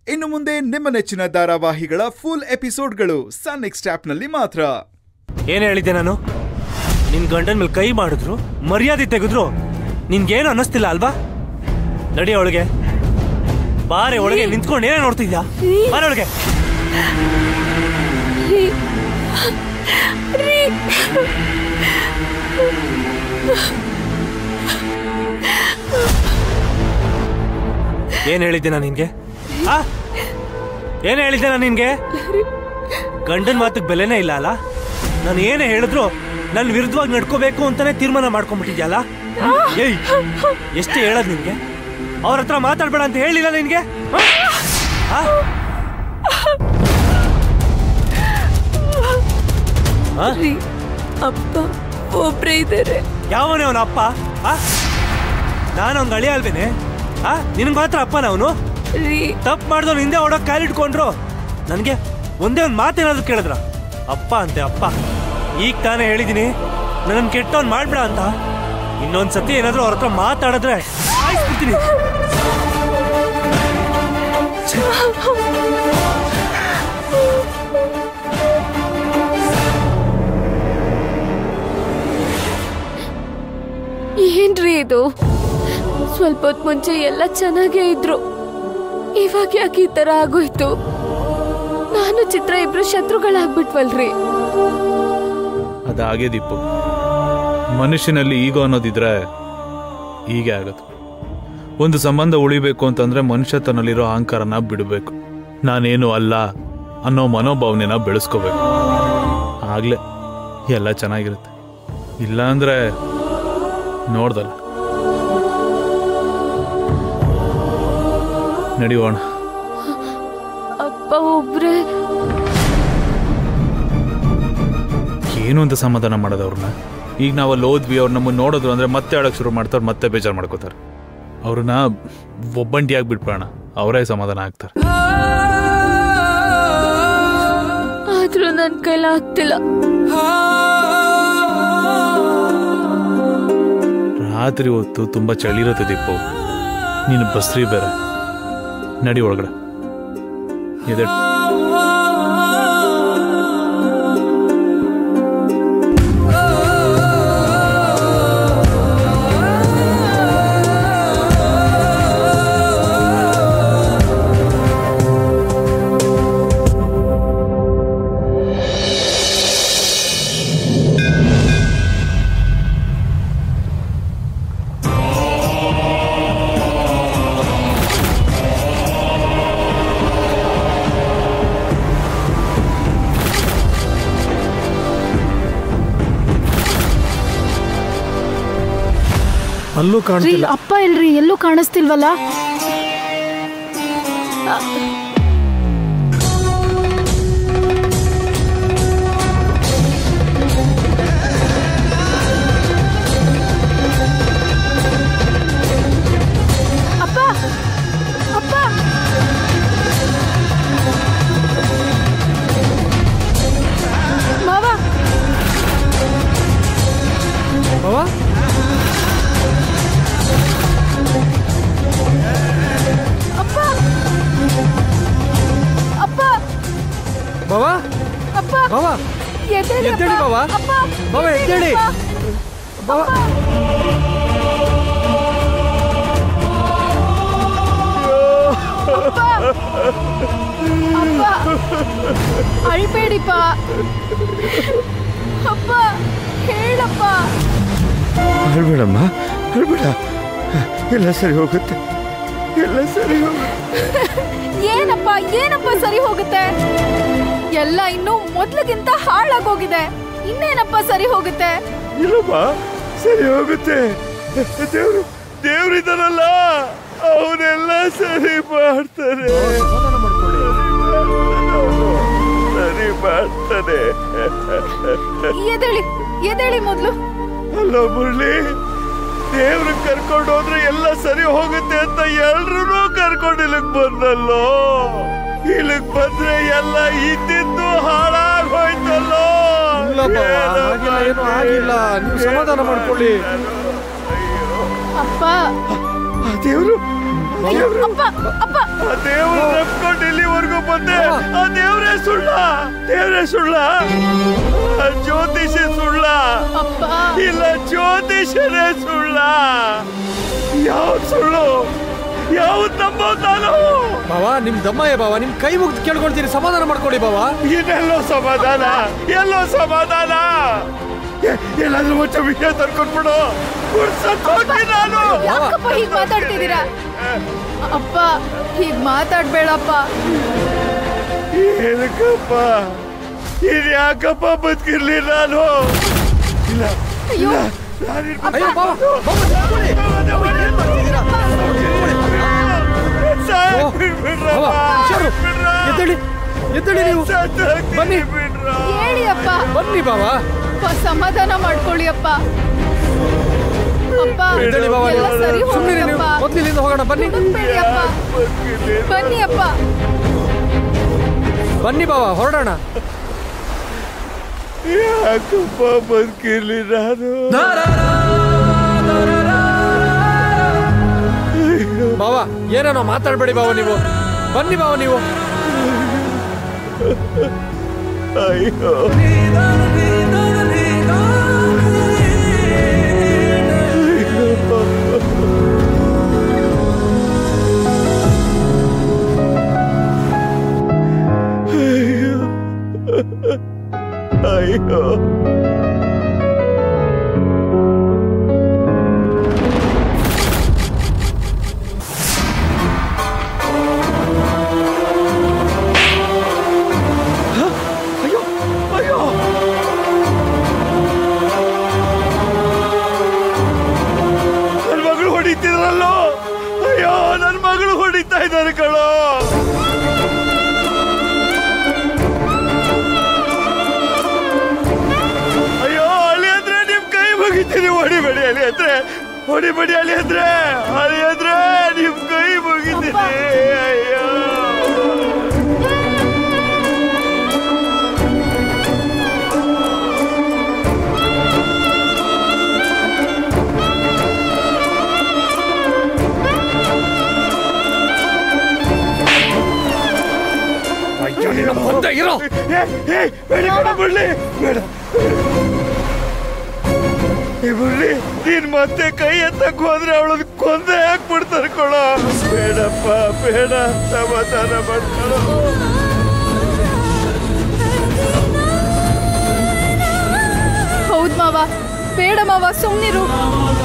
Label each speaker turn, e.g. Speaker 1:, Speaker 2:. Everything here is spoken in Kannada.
Speaker 1: ಇನ್ನು ಮುಂದೆ ನಿಮ್ಮ ನೆಚ್ಚಿನ ಧಾರಾವಾಹಿಗಳ ಫುಲ್ ಎಪಿಸೋಡ್ಗಳು ಸನ್ ನೆಕ್ಸ್ಟ್ ಆಪ್ನಲ್ಲಿ ಮಾತ್ರ
Speaker 2: ಏನ್ ಹೇಳಿದ್ದೆ ನಾನು ನಿನ್ ಗಂಡನ ಮೇಲೆ ಕೈ ಮಾಡಿದ್ರು ಮರ್ಯಾದೆ ತೆಗೆದ್ರು ನಿನ್ಗೇನು ಅನ್ನಿಸ್ತಿಲ್ಲ ಅಲ್ವಾ ನಡಿ ಒಳಗೆ ಬಾರೆ ಒಳಗೆ ನಿಂತ್ಕೊಂಡು ಏನೇ ನೋಡ್ತಿದ್ಯಾ ಬಾರೆ ಒಳಗೆ ಏನ್ ಹೇಳಿದ್ದೆ ನಾನು ನಿನ್ಗೆ ಆ ಏನ್ ಹೇಳಿದ್ದೆ ನಾನು ನಿನ್ಗೆ ಗಂಡನ ಮಾತಿಗೆ ಬೆಲೆನೇ ಇಲ್ಲ ಅಲ್ಲ ನಾನು ಏನೇ ಹೇಳಿದ್ರು ನನ್ನ ವಿರುದ್ಧವಾಗಿ ನಡ್ಕೋಬೇಕು ಅಂತಾನೆ ತೀರ್ಮಾನ ಮಾಡ್ಕೊಂಡ್ಬಿಟ್ಟಿದ್ಯಲ್ಲ ಏಯ್ ಎಷ್ಟು ಹೇಳೋದು ನಿನ್ಗೆ ಅವ್ರ ಹತ್ರ ಮಾತಾಡ್ಬೇಡ ಅಂತ ಹೇಳಿಲ್ಲ ನಿನ್ಗೆ ಆ? ಆ? ಆ?
Speaker 3: ರೀ ಅಪ್ಪ ಒಬ್ರೇ ಇದ್ದಾರೆ
Speaker 2: ಯಾವನೇ ಅವನ ಅಪ್ಪ ಆ ನಾನು ಅವ್ನ ಅಳಿಯ ಅಲ್ವೇನೆ ಆ ನಿನಗೆ ಮಾತ್ರ ಅಪ್ಪನ ಅವನು
Speaker 3: ರೀ
Speaker 2: ತಪ್ಪು ಮಾಡ್ದವ್ನು ಹಿಂದೆ ಓಡೋಕ್ ಕಾಲಿಟ್ಕೊಂಡ್ರು ನನಗೆ ಒಂದೇ ಒಂದು ಮಾತೇನಾದ್ರು ಕೇಳಿದ್ರ ಅಪ್ಪ ಅಂತೆ ಅಪ್ಪ ಈಗ ತಾನೇ ಹೇಳಿದೀನಿ ನನ್ನ ಕೆಟ್ಟವನ್ ಮಾಡ್ಬೇಡ ಅಂತ ಇನ್ನೊಂದ್ ಸತಿ ಏನಾದ್ರು ಅವ್ರ ಹತ್ರ ಮಾತಾಡಿದ್ರೆ ಸಾಯಿಸ್ಬಿಡ್ತೀನಿ ಛೆ.
Speaker 3: ಏನ್ರಿ ಇದು ಸ್ವಲ್ಪ ಹೊತ್ತು ಮುಂಚೆ ಎಲ್ಲ ಚೆನ್ನಾಗೇ ಇದ್ರು ಇವಾಗ ಯಾಕೆ ಈ ತರ ಆಗೋಯ್ತು ನಾನು ಚಿತ್ರ ಇಬ್ರು ಶತ್ರುಗಳಾಗ್ಬಿಟ್ವಲ್ರಿ
Speaker 4: ಅದಾಗೆ ದೀಪು ಮನುಷ್ಯನಲ್ಲಿ ಈಗೋ ಅನ್ನೋದಿದ್ರೆ ಹೀಗೆ ಆಗೋದು ಒಂದು ಸಂಬಂಧ ಉಳಿಬೇಕು ಅಂತಂದ್ರೆ ಮನುಷ್ಯ ತನ್ನಲ್ಲಿರೋ ಅಹಂಕಾರನ ಬಿಡಬೇಕು ನಾನೇನು ಅಲ್ಲ ಅನ್ನೋ ಮನೋಭಾವನೆನ ಬೆಳೆಸ್ಕೋಬೇಕು ಆಗ್ಲೇ ಎಲ್ಲ ಚೆನ್ನಾಗಿರುತ್ತೆ ಇಲ್ಲ ಅಂದ್ರೆ ನೋಡ್ದಲ್ಲ ನಡಿಯೋಣ
Speaker 3: ಅಪ್ಪ ಒಬ್ರೇ
Speaker 4: ಏನು ಅಂತ ಸಮಾಧಾನ ಮಾಡೋದು ಅವ್ರನ್ನ ಈಗ ನಾವು ಅಲ್ಲಿ ಹೋದ್ವಿ ಅವ್ರು ನಮ್ಮನ್ನ ನೋಡಿದ್ರು ಅಂದ್ರೆ ಮತ್ತೆ ಆಡೋಕೆ ಶುರು ಮಾಡ್ತಾರೆ ಮತ್ತೆ ಬೇಜಾರು ಮಾಡ್ಕೋತಾರೆ ಅವ್ರನ್ನ ಒಬ್ಬಂಟಿಯಾಗಿ ಬಿಟ್ಬಿಡೋಣ ಅವರೇ ಸಮಾಧಾನ ಆಗ್ತಾರೆ
Speaker 3: ಆದ್ರೂ ನನ್ ಕೈಲ ಆಗ್ತಿಲ್ಲ
Speaker 4: ರಾತ್ರಿ ಹೊತ್ತು ತುಂಬಾ ಚಳಿ ಇರುತ್ತೆ ದೀಪು ನೀನು ಬಸ್ರಿ ಬೇರೆ ನಡಿ ಒಳಗಡೆ ಎದೆ
Speaker 5: ಅಲ್ಲೂ
Speaker 6: ರೀ
Speaker 5: ಕಾಣ್ತಿಲ್ಲ
Speaker 6: ಅಪ್ಪ ಇಲ್ರಿ ಎಲ್ಲೂ ಕಾಣಿಸ್ತಿಲ್ವಲ್ಲ ಅಪ್ಪ ಅಪ್ಪ ಮಾವ
Speaker 5: ಮಾವ
Speaker 6: ಅಪ್ಪ ಅಪ್ಪ
Speaker 5: ಮಾವ
Speaker 6: ಅಪ್ಪ
Speaker 5: ಮಾವ
Speaker 6: ಎದ್ದೇಳಿ
Speaker 5: ಎದ್ದೇಳಿ
Speaker 6: ಅಪ್ಪ.
Speaker 5: ಮಾವ.
Speaker 6: ಅಪ್ಪ
Speaker 5: ಮಾವ ಎದ್ದೇಳಿ
Speaker 6: ಅಪ್ಪ.
Speaker 5: ಮಾವ
Speaker 6: ಅಪ್ಪ ಅಳ್ಬೇಡಿಪ್ಪ ಅಪ್ಪ ಹೇಳಪ್ಪ
Speaker 7: ಅಳ್ಬೇಡಮ್ಮ ಅಳ್ಬೇಡ ಎಲ್ಲ ಸರಿ ಹೋಗುತ್ತೆ ಎಲ್ಲ ಸರಿ ಹೋಗುತ್ತೆ
Speaker 6: ಏನಪ್ಪ ಏನಪ್ಪ ಸರಿ ಹೋಗುತ್ತೆ ಎಲ್ಲ ಇನ್ನು ಮೊದ್ಲಿಗಿಂತ ಹಾಳಾಗೋಗಿದೆ ಇನ್ನೇನಪ್ಪ ಸರಿ ಹೋಗುತ್ತೆ
Speaker 7: ಇಲ್ಲಮ್ಮ ಸರಿ ಹೋಗುತ್ತೆ ದೇವ್ರು ದೇವ್ರಿದಾನಲ್ಲ ಅವನೆಲ್ಲ ಸರಿ ಮಾಡ್ತಾರೆ
Speaker 5: ಸಮಾಧಾನ ಮಾಡ್ಕೊಳ್ಳಿ
Speaker 7: ಸರಿ ಮಾಡ್ತಾನೆ
Speaker 6: ಎದೇಳಿ ಎದೇಳಿ ಮೊದ್ಲು
Speaker 7: ಅಲ್ಲ ಮುರಳಿ ದೇವ್ರು ಕರ್ಕೊಂಡು ಹೋದ್ರೆ ಎಲ್ಲ ಸರಿ ಹೋಗುತ್ತೆ ಅಂತ ಎಲ್ರೂ ಕರ್ಕೊಂಡು ಇಲ್ಲಿಗ್ ಬಂದಲ್ಲೋ ಇಲ್ಲಿಗ್ ಬಂದ್ರೆ ಎಲ್ಲ ಇದ್ದಿದ್ದು ಹಾಳಾಗ್ ಹೋಯ್ತಲ್ಲೋ
Speaker 5: ಇಲ್ಲಪ್ಪ ಆಗಿಲ್ಲ ಏನು ಆಗಿಲ್ಲ ನೀವು ಸಮಾಧಾನ ಮಾಡ್ಕೊಳ್ಳಿ
Speaker 6: ಅಪ್ಪ
Speaker 7: ಆ ದೇವ್ರು ಆ
Speaker 6: ಅಪ್ಪ ಅಪ್ಪ
Speaker 7: ಆ ದೇವ್ರ ನಂಬ್ಕೊಂಡು ಇಲ್ಲಿವರೆಗೂ ಬಂದೆ ಆ ದೇವ್ರೇ ಸುಳ್ಳ ದೇವ್ರೇ ಸುಳ್ಳ ಆ ಜ್ಯೋತಿಷಿ ಸುಳ್ಳ
Speaker 6: ಅಪ್ಪ
Speaker 7: ಇಲ್ಲ ಜ್ಯೋತಿಷರೇ ಸುಳ್ಳ ಯಾವ ಸುಳ್ಳು ಯಾವ್ದು ನಂಬೋದು ನಾನು
Speaker 5: ಬಾವ ನಿಮ್ ದಮ್ಮಯ್ಯ ಬಾವ ನಿಮ್ ಕೈ ಮುಗ್ದು ಕೇಳ್ಕೊಳ್ತೀನಿ ಸಮಾಧಾನ ಮಾಡ್ಕೊಳ್ಳಿ ಬಾವ
Speaker 7: ಇನ್ನೆಲ್ಲೋ ಸಮಾಧಾನ ಎಲ್ಲೋ ಸಮಾಧಾನ ಎ- ಎಲ್ಲಾದ್ರೂ ಮುಂಚೆ ವಿಷಯ ತರ್ಕೊಂಡ್ಬಿಡು ಗುಡ್ಸಕ್ ಹೋಗಿ ನಾನು
Speaker 6: ಯಾಕಪ್ಪ ಹೀಗ್ ಮಾತಾಡ್ತಿದ್ದೀರಾ ಅಪ್ಪ ಹೀಗ್ ಮಾತಾಡ್ಬೇಡಪ್ಪ
Speaker 7: ಏನಕ್ಕಪ್ಪ ಇದು ಯಾಕಪ್ಪ ಬದುಕಿರ್ಲಿ ನಾನು ಇಲ್ಲ
Speaker 6: ಅಯ್ಯೋ
Speaker 7: ನಾನಿನ್
Speaker 5: ಅಯ್ಯೋ ಬಾವ ಬಾವ ನಿಂತ್ಕೊಳ್ಳಿ. ಬಾವ, ಏನ್ ಮಾಡ್ತಿದ್ದೀರಾ? ಬಾವ, ನಿಂತ್ಕೊಳ್ಳಿ.
Speaker 7: ಸಾಕ್
Speaker 5: ಓ,
Speaker 7: ಬಿಡ್ರಪ್ಪ.
Speaker 5: ಬಾವ, ಹುಷಾರು.
Speaker 7: ಬಿಡ್ರ.
Speaker 5: ಎದ್ದೇಳಿ ಎದ್ದೇಳಿ ನೀವು
Speaker 7: ಸತ್ತೋಗ್ತೀನಿ
Speaker 5: ಬನ್ನಿ.
Speaker 7: ಬಿಡ್ರ.
Speaker 6: ಹೇಳಿ ಅಪ್ಪ
Speaker 5: ಬನ್ನಿ ಬಾವ
Speaker 6: ಅಪ್ಪ ಸಮಾಧಾನ ಮಾಡ್ಕೊಳ್ಳಿ ಅಪ್ಪ ಅಪ್ಪ
Speaker 5: ಎದ್ದೇಳಿ ಬಾವ
Speaker 6: ಎಲ್ಲ ಸರಿ
Speaker 5: ನೀವು ಸುಮ್ಮನೆ ನೀವು
Speaker 6: ಹೋಗಪ್ಪ
Speaker 5: ಮೊದ್ಲು ಇಲ್ಲಿಂದ ಹೋಗೋಣ ಬನ್ನಿ
Speaker 6: ಹುಡುಕ್ಬೇಡಿ ಅಪ್ಪ
Speaker 7: ಬದುಕಿರ್ಲಿ.
Speaker 6: ಬನ್ನಿ ಅಪ್ಪ
Speaker 5: ಬನ್ನಿ ಬಾವ ಹೊರಡೋಣ
Speaker 7: ಯಾಕಪ್ಪ ಬದುಕಿರ್ಲಿ ನಾನು
Speaker 5: ಬಾವ ಏನೇನೋ ಮಾತಾಡ್ಬೇಡಿ ಬಾವ ನೀವು ಬನ್ನಿ ಬಾವ ನೀವು
Speaker 7: ಅಯ್ಯೋ ಅಯ್ಯೋ ಅಯ್ಯೋ ಅಯ್ಯೋ ನನ್ ಮಗಳು ಹೊಡಿತಿದ್ರಲ್ಲೋ ಅಯ್ಯೋ ನನ್ ಮಗಳು ಹೊಡಿತಾ ಇದ್ದಾರೆ ಕಣೋ ಅಯ್ಯೋ ಅಳಿ ಅಂದ್ರೆ ನಿಮ್ ಕೈ ಮುಗಿತೀನಿ ಹೊಡಿಬೇಡಿ ಅಳಿ ಅಂದ್ರೆ ಹೊಡಿಬೇಡಿ ಅಳಿ ಅಂದ್ರೆ ಅಳಿ ಅಂದ್ರೆ ನಿಮ್ ಕೈ ಮುಗಿತೀನಿ ಅಯ್ಯೋ
Speaker 5: ಅಯ್ಯೋ ನಿನ್ನ ಮುಂದೆ ಇರೋ
Speaker 7: ಏ, ಏ, ಬೇಡ ಕಣ ಮುರಳಿ ಬೇಡ ಏ ಮುರಳಿ ನೀನ್ ಮತ್ತೆ ಕೈ ಎತ್ತಕ್ ಹೋದ್ರೆ ಅವಳನ್ನ ಕೊಂದೆ ಹಾಕ್ಬಿಡ್ತಾರೆ ಕೊಡ ಬೇಡಪ್ಪ ಬೇಡ ಸಮಾಧಾನ ಮಾಡ್ಕೊಳ್ಳೋ
Speaker 6: ಹೌದ್ ಮಾವ ಬೇಡ ಮಾವ ಸುಮ್ನಿರು